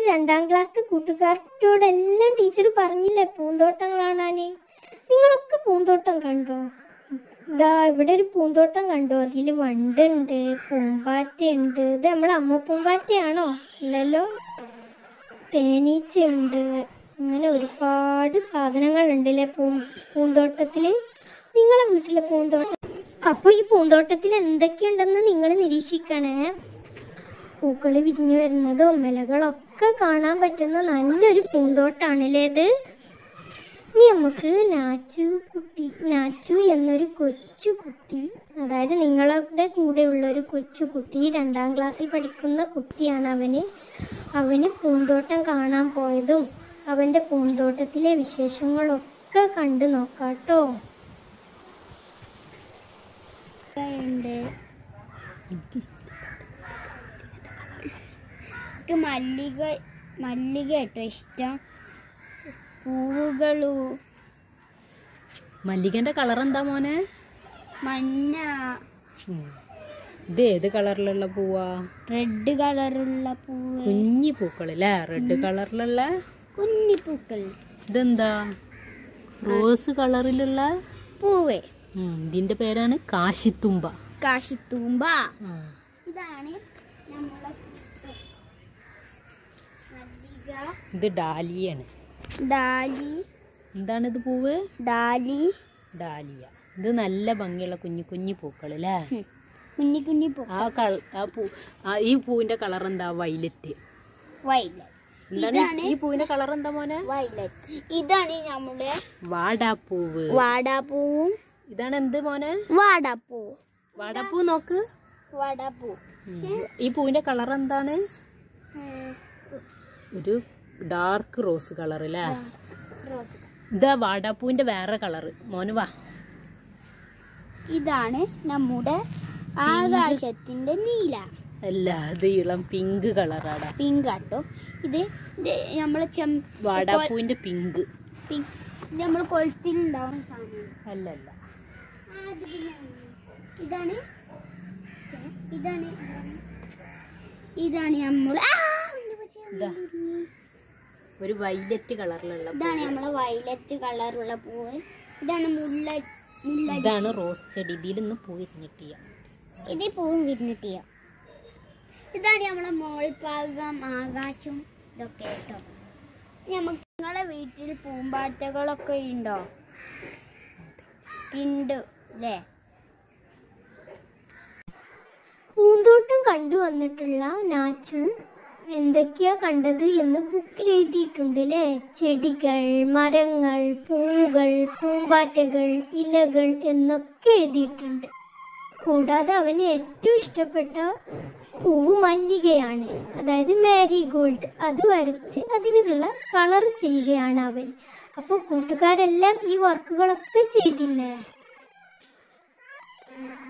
രണ്ടാം ക്ലാസ്സിലെ കൂട്ടുകാരോടെല്ലാം ടീച്ചർ പറഞ്ഞില്ലേ പൂന്തോട്ടം കാണാന് നിങ്ങളൊക്കെ പൂന്തോട്ടം കണ്ടോ ഇതാ ഇവിടെ ഒരു പൂന്തോട്ടം കണ്ടോ അതിൽ വണ്ടുണ്ട് പൂമ്പാറ്റയുണ്ട് ഇത് നമ്മളെ അമ്മ പൂമ്പാറ്റയാണോ ഇല്ലല്ലോ തേനീച്ചയുണ്ട് അങ്ങനെ ഒരുപാട് സാധനങ്ങളുണ്ട് അല്ലേ പൂ പൂന്തോട്ടത്തിൽ നിങ്ങളെ വീട്ടിലെ പൂന്തോട്ടം അപ്പോൾ ഈ പൂന്തോട്ടത്തിൽ എന്തൊക്കെയുണ്ടെന്ന് നിങ്ങൾ നിരീക്ഷിക്കണേ പൂക്കൾ വിരിഞ്ഞു വരുന്നതും ഇലകളൊക്കെ കാണാൻ പറ്റുന്ന നല്ലൊരു പൂന്തോട്ടാണല്ലേ ഇത് ഇനി നമുക്ക് നാച്ചു കുട്ടി നാച്ചു എന്നൊരു കൊച്ചു കുട്ടി അതായത് നിങ്ങളുടെ കൂടെയുള്ള ഒരു കൊച്ചു കുട്ടി രണ്ടാം ക്ലാസ്സിൽ പഠിക്കുന്ന കുട്ടിയാണ് അവന് അവന് പൂന്തോട്ടം കാണാൻ പോയതും അവൻ്റെ പൂന്തോട്ടത്തിലെ വിശേഷങ്ങളൊക്കെ കണ്ടു നോക്കാട്ടോ ഉണ്ട് എനിക്ക് മല്ലിക മല്ലിക കേട്ടോ ഇഷ്ടം പൂവുകളു മല്ലികന്റെ കളർ എന്താ മോനെ മഞ്ഞ ഇത് ഏത് കളറിലുള്ള പൂവാ റെഡ് കളറുള്ള പൂവ് കുഞ്ഞി പൂക്കൾ അല്ലേ റെഡ് കളറിലുള്ള കുഞ്ഞി പൂക്കൾ ഇതെന്താ റോസ് കളറിലുള്ള പൂവ് ഉം, ഇതിന്റെ പേരാണ് കാശിത്തുമ്പ കാശിത്തൂമ്പ ആ. ഇതാണ് നമ്മളെ മല്ലിക ഇത് ഡാലിയാണ് ഡാലി എന്താണ് ഇത് പൂവ് ഡാലി ഡാലിയ ഇത് നല്ല ഭംഗിയുള്ള കുഞ്ഞു കുഞ്ഞു പൂക്കൾ അല്ലേ ഉം. കുഞ്ഞി കുഞ്ഞി പൂ ആ കൾ ആ പൂ ആ ഈ പൂവിന്റെ കളർ എന്താ വൈലറ്റ് വൈലറ്റ് എന്താണ് ഈ പൂവിന്റെ കളർ എന്താ മോനെ വൈലറ്റ് ഇതാണ് നമ്മുടെ വാടാപ്പൂവ് വാടാപ്പൂവും ഇതാണ് എന്ത് മോനെ വാടാപ്പൂ വാടാപ്പൂ നോക്ക് വാടാപ്പൂ ഉം. ഈ പൂവിന്റെ കളർ എന്താണ് ഉം. ഒരു ഡാർക്ക് റോസ് കളർ അല്ലേ റോസ്. ഇതാ വാടാപ്പൂവിന്റെ വേറെ കളർ മോന് വാ ഇതാണ് നമ്മുടെ ആകാശത്തിന്റെ നീല അല്ല ഇത് ഇളം പിങ്ക് കളറാടാ പിങ്ക് ആട്ടോ ഇത് ഇത് നമ്മളെ ചെം വാടാപ്പൂവിന്റെ പിങ്ക് പിങ്ക് ഇത് നമ്മൾ കൊളുത്തിലുണ്ടാവുന്ന സാധനം അല്ല അല്ല ആ, ഇത് പിന്നെ ഇതാണ് ഇതാണ് ഇതാണ് നമ്മൾ ഇതാ ഒരു വൈലറ്റ് കളറിലുള്ള ഇതാണ് നമ്മളെ വയലറ്റ് കളറുള്ള പൂവ് ഇതാണ് മുല്ല മുല്ല ഇതാണ് റോസ് ചെടി ഇതിലൊന്നും പൂ വിരിഞ്ഞിട്ടില്ല ഇത് പൂവും വിരിഞ്ഞിട്ടിയ ഇതാണ് നമ്മളെ മോൾഭാഗം ആകാശം ഇതൊക്കെ കേട്ടോ നമുക്ക് നിങ്ങളെ വീട്ടിൽ പൂമ്പാറ്റകളൊക്കെ ഉണ്ടോ ഉണ്ട് അല്ലേ പൂന്തോട്ടം കണ്ടു വന്നിട്ടുള്ള നാച്ചു എന്തൊക്കെയാ കണ്ടത് എന്ന് ബുക്കിൽ എഴുതിയിട്ടുണ്ട് അല്ലേ ചെടികൾ മരങ്ങൾ പൂവുകൾ പൂമ്പാറ്റകൾ ഇലകൾ എന്നൊക്കെ എഴുതിയിട്ടുണ്ട് കൂടാതെ അവന് ഏറ്റവും ഇഷ്ടപ്പെട്ട പൂവ് മല്ലികയാണ് അതായത് മാരി ഗോൾഡ് അത് വരച്ച് അതിനുള്ള കളർ ചെയ്യുകയാണ് അവൻ അപ്പോൾ കൂട്ടുകാരെല്ലാം ഈ വർക്കുകളൊക്കെ ചെയ്തില്ലേ